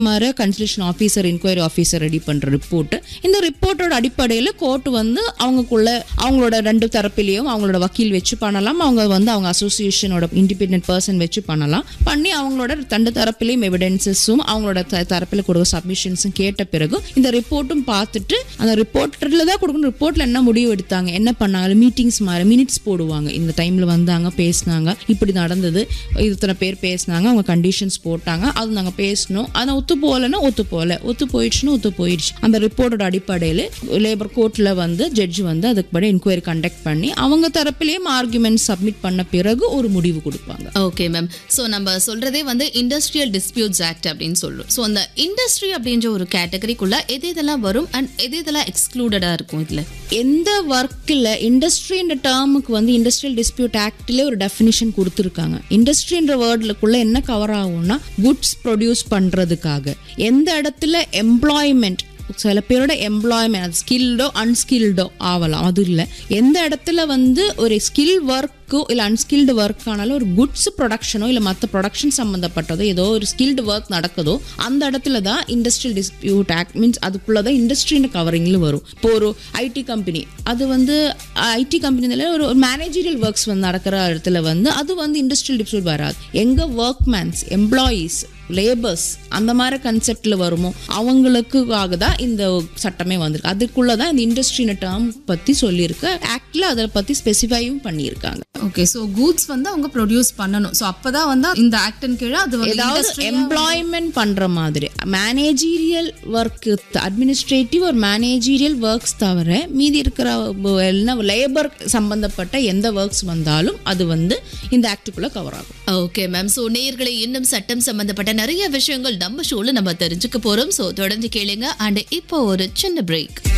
மாதிரி consultation officer enquiry officer ready பண்ற report இந்த ரிப்போர்ட்டோட அடிப்படையில் கோர்ட் வந்து அவங்களுக்குள்ள அவங்களோட ரெண்டு தரப்பிலையும் அவங்களோட வக்கீல் வச்சு பண்ணலாம் அவங்க வந்து அவங்க அசோசியேஷனோட இண்டிபெண்டன்ட் பர்சன் வச்சு பண்ணலாம் பண்ணி அவங்களோட ரெண்டு தரப்பிலையும் எவிடன்சஸும் அவங்களோட த- தரப்பில் கொடுக்க சப்மிஷன்ஸும் கேட்ட பிறகு இந்த ரிப்போர்ட்டும் பார்த்துட்டு அந்த ரிப்போர்ட்டில் தான் கொடுக்கணும் ரிப்போர்ட்ல என்ன முடிவு எடுத்தாங்க என்ன பண்ணாங்க மீட்டிங்ஸ் மாதிரி மினிட்ஸ் போடுவாங்க இந்த டைம்ல வந்தாங்க பேசினாங்க இப்படி நடந்தது இத்தனை பேர் பேசினாங்க அவங்க கண்டிஷன்ஸ் போட்டாங்க அது நாங்கள் பேசணும் ஆனால் ஒத்து போகலைன்னா ஒத்து போகல ஒத்து போயிடுச்சுன்னா ஒத்து போயிடுச்சு அந்த ரிப்போர்ட்டோட அடிப்படையில் லேபர் கோர்ட்டில் வந்து ஜட்ஜ் வந்து அதுக்கு படி என்கொயரி கண்டக்ட் பண்ணி அவங்க தரப்பிலேயும் ஆர்குமெண்ட் சப்மிட் பண்ண பிறகு ஒரு முடிவு கொடுப்பாங்க ஓகே மேம் ஸோ நம்ம சொல்றதே வந்து இண்டஸ்ட்ரியல் டிஸ்பியூட்ஸ் ஆக்ட் அப்படின்னு சொல்றோம் ஸோ அந்த இண்டஸ்ட்ரி அப்படின்ற ஒரு கேட்டகரிக்குள்ள எது இதெல்லாம் வரும் அண்ட் எது இதெல்லாம் எக்ஸ்க்ளூடடா இருக்கும் இதுல எந்த ஒர்க்கில் இண்டஸ்ட்ரின்ற டேர்முக்கு வந்து இண்டஸ்ட்ரியல் டிஸ்பியூட் ஆக்ட்லேயே ஒரு டெஃபினிஷன் கொடுத்துருக்காங்க இண்டஸ்ட்ரின்ற வேர்டுக்குள்ள என்ன கவர் ஆகும்னா குட்ஸ் ப்ரொடியூஸ் பண்ணுறதுக்காக எந்த இடத்துல எம்ப்ளாய்மெண்ட் சில பேரோட எம்ப்ளாய்மெண்ட் அது ஸ்கில்டோ அன்ஸ்கில்டோ ஆகலாம் அது இல்லை எந்த இடத்துல வந்து ஒரு ஸ்கில் ஒர்க்கோ இல்லை அன்ஸ்கில்டு ஒர்க் ஆனாலும் ஒரு குட்ஸ் ப்ரொடக்ஷனோ இல்லை மற்ற ப்ரொடக்ஷன் சம்மந்தப்பட்டதோ ஏதோ ஒரு ஸ்கில்டு ஒர்க் நடக்குதோ அந்த இடத்துல தான் இண்டஸ்ட்ரியல் டிஸ்பியூட் ஆக்ட் மீன்ஸ் அதுக்குள்ளே தான் இண்டஸ்ட்ரின்னு கவரிங்கில் வரும் இப்போ ஒரு ஐடி கம்பெனி அது வந்து ஐடி கம்பெனில ஒரு மேனேஜரியல் ஒர்க்ஸ் வந்து நடக்கிற இடத்துல வந்து அது வந்து இண்டஸ்ட்ரியல் டிஸ்பியூட் வராது எங்கே ஒர்க்மேன்ஸ் எம்ப்ளாயீஸ் லேபர்ஸ் அந்த மாதிரி கன்செப்ட்ல வருமோ அவங்களுக்காக தான் இந்த சட்டமே வந்திருக்கு அதுக்குள்ள தான் இந்த இண்டஸ்ட்ரின டேர்ம் பத்தி சொல்லியிருக்கு ஆக்ட்ல அதை பத்தி ஸ்பெசிஃபையும் பண்ணியிருக்காங்க ஓகே ஸோ கூட்ஸ் வந்து அவங்க ப்ரொடியூஸ் பண்ணணும் ஸோ அப்பதான் வந்து இந்த ஆக்டின் கீழே அது வந்து ஏதாவது industry- எம்ப்ளாய்மெண்ட் பண்ற மாதிரி மேனேஜீரியல் ஒர்க் அட்மினிஸ்ட்ரேட்டிவ் ஒரு மேனேஜீரியல் ஒர்க்ஸ் தவிர மீதி இருக்கிற என்ன லேபர் சம்பந்தப்பட்ட எந்த ஒர்க்ஸ் வந்தாலும் அது வந்து இந்த ஆக்டுக்குள்ள கவர் ஆகும் ஓகே மேம் ஸோ நேயர்களை இன்னும் சட்டம் சம்பந்தப்பட்ட நிறைய விஷயங்கள் நம்ம ஷோல நம்ம தெரிஞ்சுக்க போறோம் ஸோ தொடர்ந்து கேளுங்க அண்ட் இப்போ ஒரு சின்ன பிரேக்